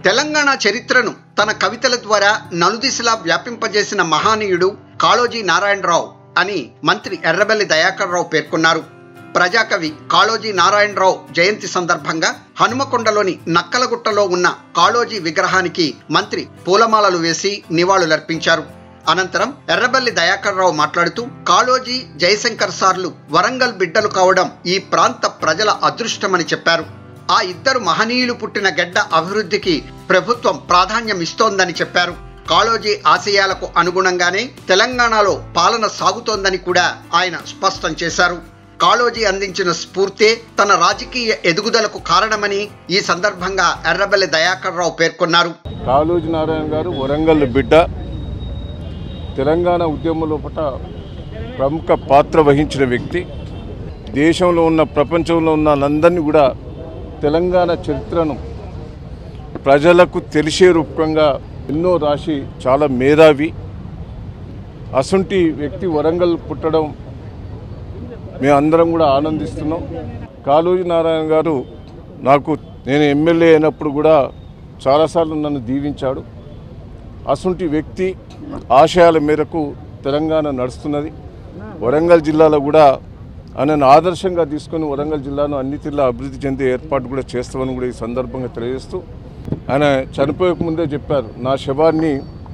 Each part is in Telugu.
తెలంగాణ చరిత్రను తన కవితల ద్వారా నలుదిశలా వ్యాపింపజేసిన మహానీయుడు కాళోజీ నారాయణరావు అని మంత్రి ఎర్రబెల్లి దయాకర్ రావు పేర్కొన్నారు ప్రజాకవి కాళోజీ నారాయణరావు జయంతి సందర్భంగా హనుమకొండలోని నక్కలగుట్టలో ఉన్న కాళోజీ విగ్రహానికి మంత్రి పూలమాలలు వేసి నివాళులర్పించారు అనంతరం ఎర్రబెల్లి దయాకర్ రావు మాట్లాడుతూ కాళోజీ జయశంకర్ సార్లు వరంగల్ బిడ్డలు కావడం ఈ ప్రాంత ప్రజల అదృష్టమని చెప్పారు ఆ ఇద్దరు మహనీయులు పుట్టిన గడ్డ అభివృద్ధికి ప్రభుత్వం ప్రాధాన్యం ఇస్తోందని చెప్పారు కాళోజీ ఆశయాలకు అనుగుణంగానే తెలంగాణలో పాలన సాగుతోందని కూడా ఆయన స్పష్టం చేశారు కాళోజీ అందించిన స్ఫూర్తే తన రాజకీయ ఎదుగుదలకు కారణమని ఈ సందర్భంగా ఎర్రబెల్లి దయాకర్ రావు పేర్కొన్నారు కాళోజీ నారాయణ గారు వరంగల్ బిడ్డ తెలంగాణ ఉద్యమం లోపల ప్రముఖ పాత్ర వహించిన వ్యక్తి దేశంలో ఉన్న ప్రపంచంలో ఉన్న వాళ్ళందరినీ కూడా తెలంగాణ చరిత్రను ప్రజలకు తెలిసే రూపంగా ఎన్నో రాసి చాలా మేధావి అసంటి వ్యక్తి వరంగల్ పుట్టడం మేమందరం కూడా ఆనందిస్తున్నాం కాళోజీ నారాయణ గారు నాకు నేను ఎమ్మెల్యే అయినప్పుడు కూడా చాలాసార్లు నన్ను దీవించాడు అసంటి వ్యక్తి ఆశయాల మేరకు తెలంగాణ నడుస్తున్నది వరంగల్ జిల్లాలో కూడా ఆయనను ఆదర్శంగా తీసుకొని వరంగల్ జిల్లాను అన్ని తీర్లా అభివృద్ధి చెందే ఏర్పాటు కూడా చేస్తామని కూడా ఈ సందర్భంగా తెలియజేస్తూ ఆయన చనిపోయక ముందే చెప్పారు నా శవాన్ని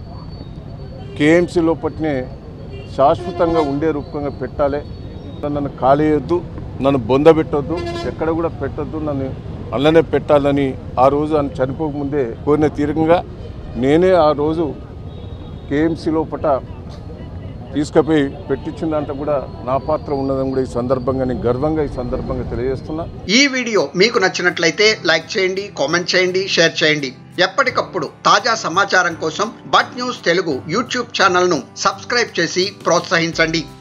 కేఎంసీ లోపట్నే శాశ్వతంగా ఉండే రూపంగా పెట్టాలి నన్ను కాలేయొద్దు నన్ను బొందబెట్టొద్దు ఎక్కడ కూడా పెట్టొద్దు నన్ను అల్లనే పెట్టాలని ఆ రోజు ఆయన చనిపోకముందే కోరిన తీరంగా నేనే ఆ రోజు కేఎంసీ లోపట తీసుకుపోయి పెట్టించిన దాంట్లో కూడా నా పాత్ర ఉన్నదని కూడా ఈ సందర్భంగా నేను గర్వంగా ఈ సందర్భంగా తెలియజేస్తున్నా ఈ వీడియో మీకు నచ్చినట్లయితే లైక్ చేయండి కామెంట్ చేయండి షేర్ చేయండి ఎప్పటికప్పుడు తాజా సమాచారం కోసం బట్ న్యూస్ తెలుగు యూట్యూబ్ ఛానల్ను సబ్స్క్రైబ్ చేసి ప్రోత్సహించండి